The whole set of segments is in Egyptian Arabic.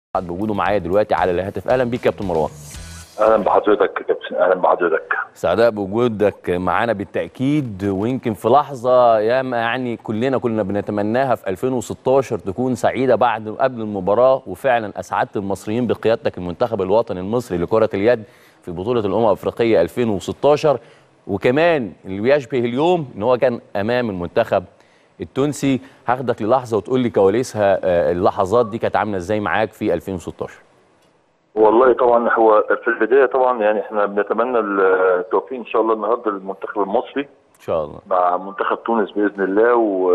بوجوده معايا دلوقتي على الهاتف اهلا بيك كابتن مروان اهلا بحضرتك يا كابتن اهلا بحضرتك سعداء بوجودك معانا بالتاكيد ويمكن في لحظه ياما يعني كلنا كنا بنتمناها في 2016 تكون سعيده بعد قبل المباراه وفعلا اسعدت المصريين بقيادتك المنتخب الوطني المصري لكره اليد في بطوله الامم الافريقيه 2016 وكمان اللي بيشبه اليوم ان هو كان امام المنتخب التونسي هاخدك للحظه وتقول لي كواليسها آه، اللحظات دي كانت عامله ازاي معاك في 2016 والله طبعا هو في البدايه طبعا يعني احنا بنتمنى التوفيق ان شاء الله النهارده للمنتخب المصري ان شاء الله مع منتخب تونس باذن الله و...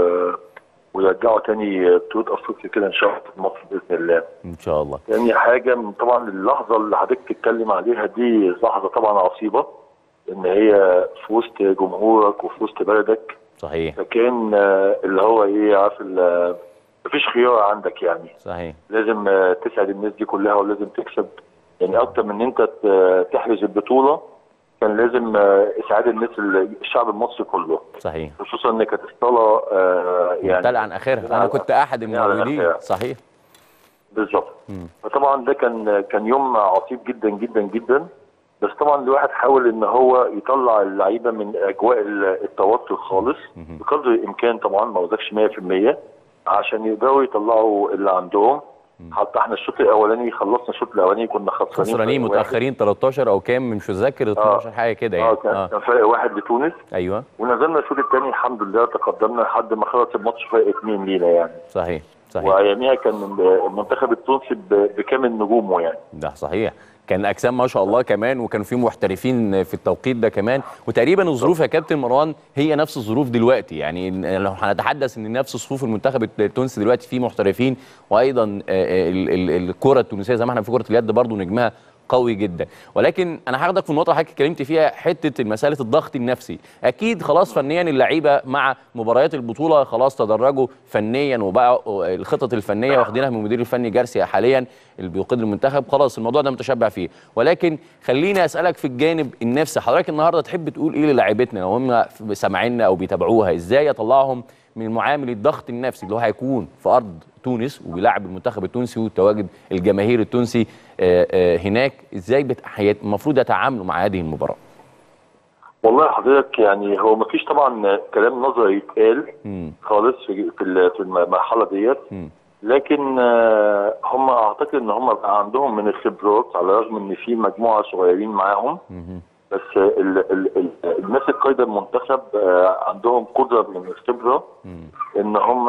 ويرجعوا تاني بطوله افريقيا كده ان شاء الله في مصر باذن الله. ان شاء الله تاني حاجه من طبعا اللحظه اللي حضرتك بتتكلم عليها دي لحظه طبعا عصيبه ان هي في وسط جمهورك وفي وسط بلدك صحيح فكان آه، اللي هو ايه عارف ال- مفيش خيار عندك يعني صحيح لازم آه، تسعد الناس دي كلها ولازم تكسب يعني اكتر من ان انت ت- تحرز البطوله كان لازم آه، اسعاد الناس ال- الشعب المصري كله صحيح خصوصا ان كانت الصلاه آه، يعني ممتلئ عن اخرها انا كنت احد ممتلئ عن الموجودين آخرها. صحيح بالظبط فطبعا ده كان كان يوم عصيب جدا جدا جدا بس طبعا الواحد حاول ان هو يطلع اللعيبه من اجواء ال- التوتر خالص بقدر الامكان طبعا ما اقولكش 100% عشان يقدروا يطلعوا اللي عندهم حتى احنا الشوط الاولاني خلصنا الشوط الاولاني كنا خسرانين خسرانين فرق واحد. متاخرين 13 او كام مش متذكر 12 حاجه كده اه يعني كان اه كان فرق واحد لتونس ايوه ونزلنا الشوط الثاني الحمد لله تقدمنا لحد ما خلص الماتش فرق اثنين لينا يعني صحيح صحيح واياميها كان المنتخب التونسي ب- بكامل نجومه يعني ده صحيح كان اجسام ما شاء الله كمان وكان في محترفين في التوقيت ده كمان وتقريبا الظروف يا كابتن مروان هي نفس الظروف دلوقتي يعني إن- لو هنتحدث ان نفس صفوف المنتخب التونسي دلوقتي فيه محترفين وايضا آه، آه، ال- ال- الكره التونسيه زي ما احنا في كره اليد برضو نجمها قوي جدا ولكن انا هاخدك في النقطه اللي حضرتك اتكلمت فيها حته مساله الضغط النفسي اكيد خلاص فنيا اللعيبه مع مباريات البطوله خلاص تدرجوا فنيا وبقى الخطط الفنيه واخدينها من المدير الفني جارسيا حاليا اللي بيقود المنتخب خلاص الموضوع ده متشبع فيه ولكن خليني اسالك في الجانب النفسي حضرتك النهارده تحب تقول ايه للاعيبتنا لو هم سامعيننا او بيتابعوها ازاي يطلعهم من معامل الضغط النفسي اللي هو هيكون في ارض تونس وبيلعب المنتخب التونسي والتواجد الجماهير التونسي آه، آه، هناك ازاي بت- هيت- المفروض يتعاملوا مع هذه المباراه والله حضرتك يعني هو مفيش طبعا كلام نظري يتقال مم. خالص في في ال- في المرحله ديت مم. لكن آه، هم اعتقد ان هم بقى عندهم من الخبرات على الرغم ان في مجموعه صغيرين معاهم مم. بس ال ال ال الناس القايده المنتخب آه، عندهم قدره من الخبره مم. ان هم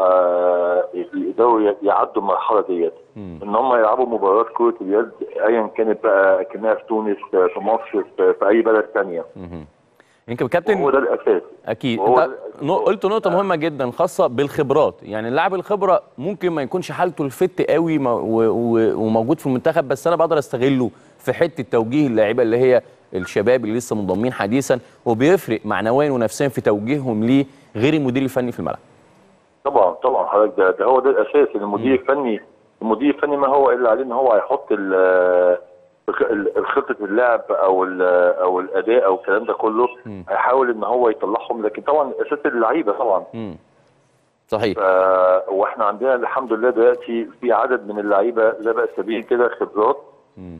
آه، يقدروا يعدوا المرحله ديت مم. ان هم يلعبوا مباريات كره اليد ايا كانت بقى كانها في تونس آه، في مصر في في اي بلد ثانيه مم. يمكن كابتن هو ده الاساس اكيد وهو انت ده- نو- قلت نقطه مهمه جدا خاصه بالخبرات يعني اللاعب الخبره ممكن ما يكونش حالته الفت قوي ما- و- و- وموجود في المنتخب بس انا بقدر استغله في حته توجيه اللعيبه اللي هي الشباب اللي لسه منضمين حديثا وبيفرق معنويا ونفسيا في توجيههم ليه غير المدير الفني في الملعب طبعا طبعا حضرتك ده, ده هو ده الاساس ان المدير الفني المدير الفني ما هو الا عليه ان هو هيحط ال- ال- خطه اللعب او ال- او الاداء او الكلام ده كله هيحاول ان هو يطلعهم لكن طبعا اساس اللعيبه طبعا مم. صحيح ف- واحنا عندنا الحمد لله دلوقتي في عدد من اللعيبه لا باس به كده خبرات مم.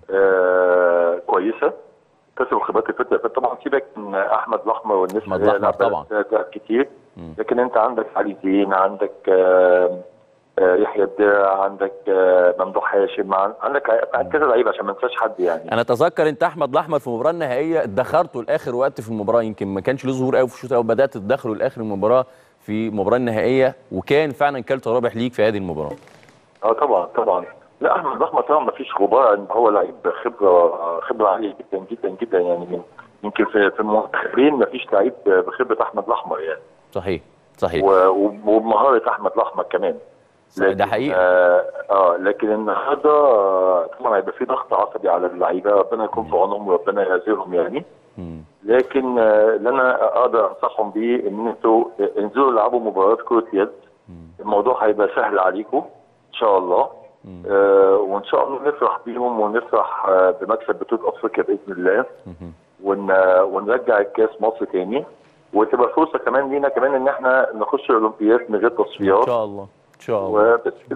آه كويسه كسب خبرات الفتره اللي فاتت. طبعا سيبك من احمد الاحمر والناس أحمد اللي هي الأحمر لعبة طبعا. لعبة كتير لكن انت عندك علي زين عندك آه آه يحيى الدرع عندك آه ممدوح هاشم عن- عندك عندك كذا لعيبه عشان ما ننساش حد يعني انا اتذكر انت احمد الاحمر في المباراه النهائيه ادخرته لاخر وقت في المباراه يمكن ما كانش له ظهور قوي في الشوط الاول بدات تدخله لاخر المباراه في المباراه النهائيه وكان فعلا كلت رابح ليك في هذه المباراه اه طبعا طبعا لا احمد الاحمر طبعا ما فيش غبار ان هو لعيب خبره خبره عاليه جدا جدا جدا يعني من يمكن في في المنتخبين ما فيش لعيب بخبره احمد الاحمر يعني صحيح صحيح و- وبمهاره احمد الاحمر كمان صحيح، ده لكن- حقيقي. اه, آه لكن النهارده آه، طبعا هيبقى في ضغط عصبي على اللعيبه ربنا يكون في عونهم وربنا يعزهم يعني مم. لكن آه، اللي انا اقدر انصحهم بيه ان انتوا انزلوا العبوا مباريات كره يد الموضوع هيبقى سهل عليكم ان شاء الله آه وان شاء الله نفرح بيهم ونفرح آه بمكسب بطوله افريقيا باذن الله ون ونرجع الكاس مصر تاني وتبقى فرصه كمان لينا كمان ان احنا نخش الاولمبياد من غير ان تصفيات شاء الله ان شاء الله وبس كده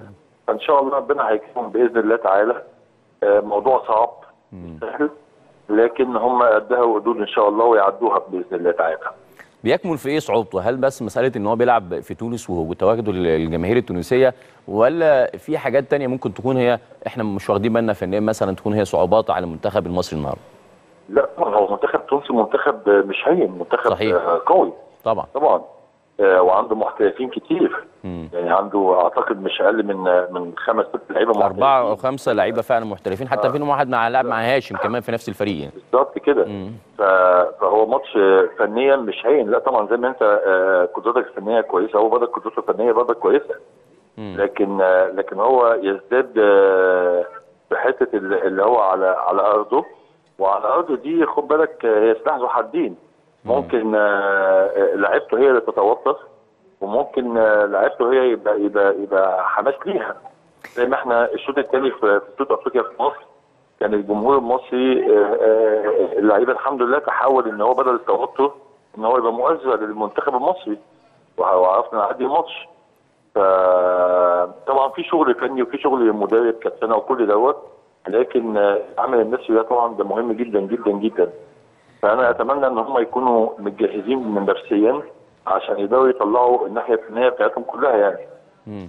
فان شاء الله ربنا هيكرمهم باذن الله تعالى آه، موضوع صعب مش سهل لكن هم قدها وقدود ان شاء الله ويعدوها باذن الله تعالى بيكمن في ايه صعوبته؟ هل بس مساله ان هو بيلعب في تونس وتواجده الجماهير التونسيه ولا في حاجات تانية ممكن تكون هي احنا مش واخدين بالنا في ان هي مثلا تكون هي صعوبات على المنتخب المصري النهارده؟ لا طبعا هو منتخب تونسي منتخب آه، مش هين منتخب صحيح. آه، قوي طبعا طبعا آه، وعنده محترفين كتير مم. يعني عنده اعتقد مش اقل من آه، من خمس ست لعيبه أربعة أو محترفين. خمسة لعيبة فعلا محترفين حتى فيهم واحد مع لاعب مع هاشم كمان في نفس الفريق يعني بالظبط كده مم. ف- فهو ماتش آه، فنيا مش هين لا طبعا زي ما انت آه، قدرتك الفنيه كويسه هو برضك قدرته الفنيه برضك كويسه مم. لكن آه، لكن هو يزداد آه، بحته ال- اللي هو على على ارضه وعلى ارضه دي خد بالك آه، هي سلاح ذو حدين ممكن آه، آه، لعيبته هي اللي تتوقف وممكن آه، لعيبته هي يبقى يبقى يبقى حماس ليها زي ما احنا الشوط الثاني في في بطوله افريقيا في مصر كان الجمهور المصري آه، آه، اللعيبه الحمد لله تحول ان هو بدل التوتر ان هو يبقى مؤثر للمنتخب المصري وع- وعرفنا نعدي الماتش فطبعا في شغل فني وفي شغل مدرب كابتنه وكل دوت لكن آه، العمل النفسي ده طبعا ده مهم جدا جدا جدا فانا اتمنى ان هم يكونوا متجهزين من نفسيا عشان يقدروا يطلعوا الناحيه الفنيه بتاعتهم كلها يعني مم.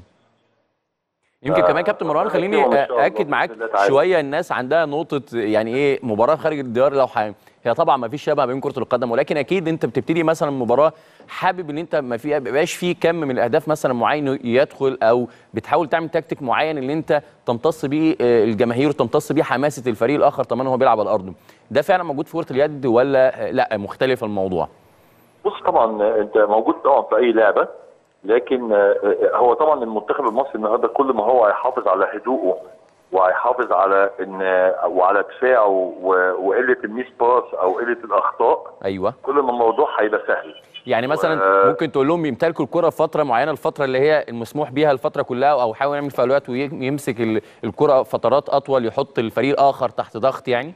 يمكن كمان كابتن مروان خليني إن شاء الله اكد معاك بإذن الله تعالى. شويه الناس عندها نقطه يعني ايه مباراه خارج الديار لو ح... هي طبعا ما فيش شبه بين كره القدم ولكن اكيد انت بتبتدي مثلا مباراه حابب ان انت ما في بيبقاش في كم من الاهداف مثلا معين يدخل او بتحاول تعمل تكتيك معين اللي انت تمتص بيه آه، الجماهير وتمتص بيه حماسه الفريق الاخر طبعا هو بيلعب على ارضه ده فعلا موجود في كره اليد ولا آه، لا مختلف الموضوع بص طبعا آه، انت موجود طبعا في اي لعبه لكن آه، آه، هو طبعا المنتخب المصري النهارده كل ما هو هيحافظ على هدوءه وهيحافظ على ان وعلى دفاعه و- وقله الميس باس او قله الاخطاء ايوه كل ما الموضوع هيبقى سهل يعني مثلا و- ممكن تقول لهم يمتلكوا الكره في فتره معينه الفتره اللي هي المسموح بيها الفتره كلها او حاول يعمل فاولات ويمسك ال- الكره فترات اطول يحط الفريق الاخر تحت ضغط يعني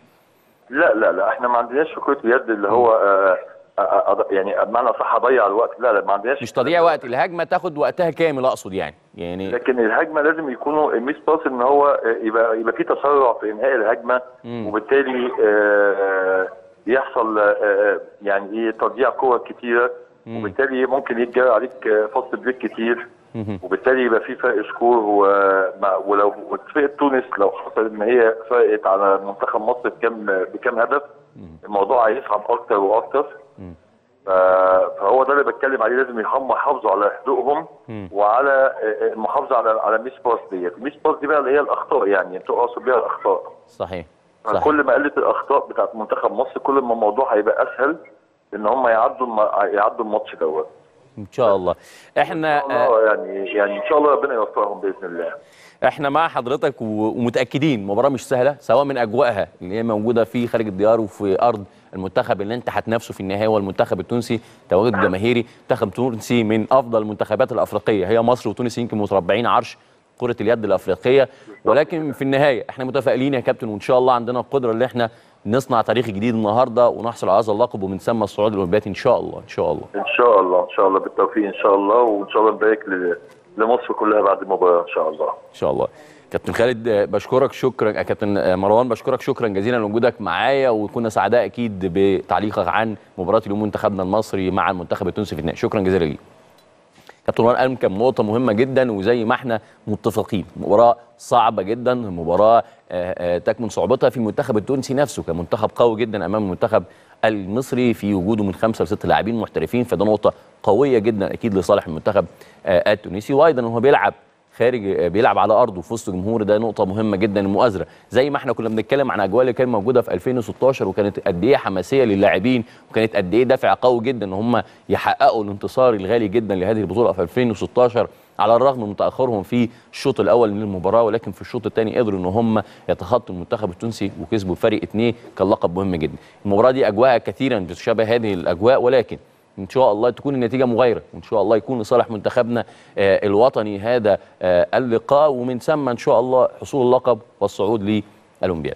لا لا لا احنا ما عندناش في كره اليد اللي هو آه، آه، آه، يعني بمعنى صح اضيع الوقت لا لا ما عندناش مش تضييع وقت الهجمه تاخد وقتها كامل اقصد يعني يعني لكن الهجمه لازم يكونوا الميس باس ان هو آه، يبقى يبقى في تسرع في انهاء الهجمه مم. وبالتالي آه، يحصل آه، آه، يعني ايه تضييع كور كتيره مم. وبالتالي ممكن يتجرى عليك آه، فاست بريك كتير مهم. وبالتالي يبقى في فرق سكور ومع- ولو فرقه تونس لو حصل ان هي فرقت على منتخب مصر بكام بكام هدف الموضوع هيصعب اكتر واكتر مم. ف- فهو ده اللي بتكلم عليه لازم يهم يحافظوا على هدوءهم مم. وعلى آه، المحافظه على على ميس باس ديت الميس باس دي بقى اللي هي الاخطاء يعني تقصد بيها الاخطاء صحيح صحيح كل ما قلت الاخطاء بتاعت منتخب مصر كل ما الموضوع هيبقى اسهل ان هم يعدوا الم- يعدوا الماتش دوت ان شاء الله احنا آه، اه يعني يعني ان شاء الله ربنا يوفقهم باذن الله احنا مع حضرتك و- ومتاكدين مباراه مش سهله سواء من اجواءها اللي هي موجوده في خارج الديار وفي ارض المنتخب اللي انت هتنافسه في النهايه هو المنتخب التونسي تواجد جماهيري منتخب تونسي من افضل المنتخبات الافريقيه هي مصر وتونس يمكن متربعين عرش كره اليد الافريقيه ولكن في النهايه احنا متفائلين يا كابتن وان شاء الله عندنا القدره اللي احنا نصنع تاريخ جديد النهارده ونحصل على هذا اللقب ومن ثم الصعود الاولمبياد ان شاء الله ان شاء الله ان شاء الله ان شاء الله بالتوفيق ان شاء الله وان شاء الله نبارك ل- لمصر كلها بعد المباراه ان شاء الله ان شاء الله كابتن خالد آه، بشكرك شكرا آه، كابتن آه، مروان بشكرك شكرا جزيلا لوجودك معايا وكنا سعداء اكيد بتعليقك عن مباراه اليوم منتخبنا المصري مع المنتخب التونسي في النهائي شكرا جزيلا ليك كابتن مروان قال كان نقطة مهمة جدا وزي ما احنا متفقين مباراة صعبة جدا مباراة آه، آه، تكمن صعوبتها في المنتخب التونسي نفسه كمنتخب قوي جدا امام المنتخب المصري في وجوده من خمسة لست لاعبين محترفين فده نقطة قوية جدا اكيد لصالح المنتخب آه، التونسي وايضا هو بيلعب خارج آه، بيلعب على ارضه في وسط جمهور ده نقطه مهمه جدا المؤازره زي ما احنا كنا بنتكلم عن اجواء اللي كانت موجوده في 2016 وكانت قد ايه حماسيه للاعبين وكانت قد ايه دافع قوي جدا ان هم يحققوا الانتصار الغالي جدا لهذه البطوله في 2016 على الرغم من تاخرهم في الشوط الاول من المباراه ولكن في الشوط الثاني قدروا ان هم يتخطوا المنتخب التونسي وكسبوا فرق اثنين كان لقب مهم جدا المباراه دي اجواءها كثيرا بتشابه هذه الاجواء ولكن ان شاء الله تكون النتيجه مغايره وان شاء الله يكون لصالح منتخبنا آه، الوطني هذا آه، اللقاء ومن ثم ان شاء الله حصول اللقب والصعود للاولمبياد